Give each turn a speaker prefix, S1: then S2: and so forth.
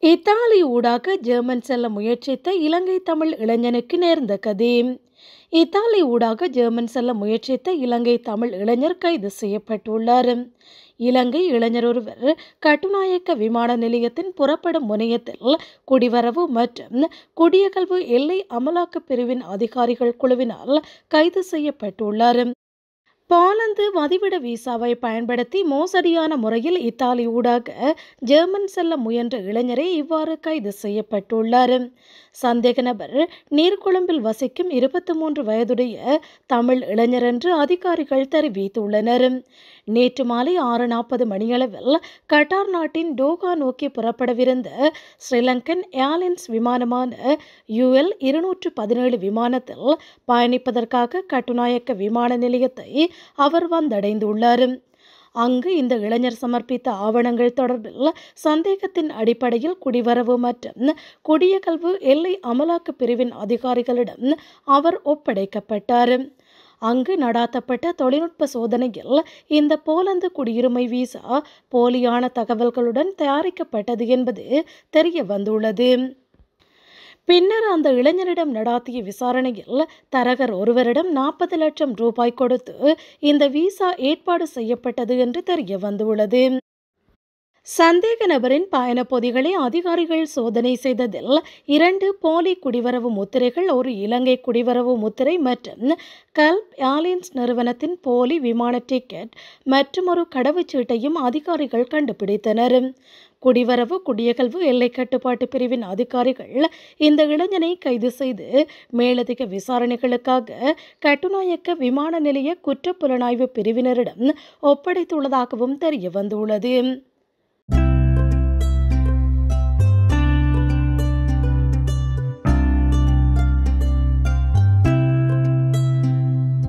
S1: Italy ஊடாக German செல்ல முயற்சித்த இலங்கை தமிழ் இளைஞனுக்கு நேர்ந்த கதி இத்தாலி ஊடாக ஜெர்மன் செல்ல முயற்சித்த இலங்கை தமிழ் இளைஞர் கைது செய்யப்பட்டுள்ளார் இலங்கை இளைஞர் ஒருவர் கட்டுநாயக்க விமான நிலையத்தின் புறப்படும் முனையத்தில் குடிவரவு மற்றும் குடியகல்வு எல்லை அமலாக்கப் பிரிவின் அதிகாரிகள் குழுவினால் கைது செய்யப்பட்டுள்ளார் போலந்து வதிவிட விசாவை பயன்படுத்தி மோசடியான முறையில் இத்தாலி ஊடாக ஜெர்மன் செல்ல முயன்ற இளைஞரே இவ்வாறு கைது செய்யப்பட்டுள்ளார் சந்தேக நபர் நீர்கொழும்பில் வசிக்கும் இருபத்தி மூன்று வயதுடைய தமிழ் இளைஞர் என்று அதிகாரிகள் தெரிவித்துள்ளனர் நேற்று மாலை ஆறு நாற்பது மணியளவில் கட்டார் நாட்டின் டோகா நோக்கி புறப்படவிருந்த ஸ்ரீலங்கன் ஏர்லைன்ஸ் விமானமான யுஎல் இருநூற்று பதினேழு விமானத்தில் பயணிப்பதற்காக கட்டுநாயக்க விமான நிலையத்தை அவர் வந்தடைந்துள்ளார் அங்கு இந்த இளைஞர் சமர்ப்பித்த ஆவணங்கள் தொடர்பில் சந்தேகத்தின் அடிப்படையில் குடிவரவு மற்றும் குடியகல்வு எல்லை அமலாக்க பிரிவின் அதிகாரிகளிடம் அவர் ஒப்படைக்கப்பட்டார் அங்கு நடாத்தப்பட்ட தொழில்நுட்ப சோதனையில் இந்த போலந்து குடியுரிமை விசா போலியான தகவல்களுடன் தயாரிக்கப்பட்டது என்பது தெரிய வந்துள்ளது பின்னர் அந்த இளைஞரிடம் நடாத்திய விசாரணையில் தரகர் ஒருவரிடம் நாற்பது லட்சம் ரூபாய் கொடுத்து இந்த விசா ஏற்பாடு செய்யப்பட்டது என்று தெரிய வந்துள்ளது சந்தேக நபரின் பயண பொதிகளை அதிகாரிகள் சோதனை செய்ததில் இரண்டு போலி குடிவரவு முத்திரைகள் ஒரு இலங்கை குடிவரவு முத்திரை மற்றும் கல்ப் ஏர்லைன்ஸ் நிறுவனத்தின் போலி விமான டிக்கெட் மற்றும் ஒரு கடவுச்சீட்டையும் அதிகாரிகள் கண்டுபிடித்தனர் குடிவரவு குடியகல்வு எல்லை கட்டுப்பாட்டு பிரிவின் அதிகாரிகள் இந்த இளைஞனை கைது செய்து மேலதிக விசாரணைகளுக்காக கட்டுநாயக்க விமான நிலைய குற்றப்புலனாய்வு பிரிவினரிடம் ஒப்படைத்துள்ளதாகவும் தெரிய வந்துள்ளது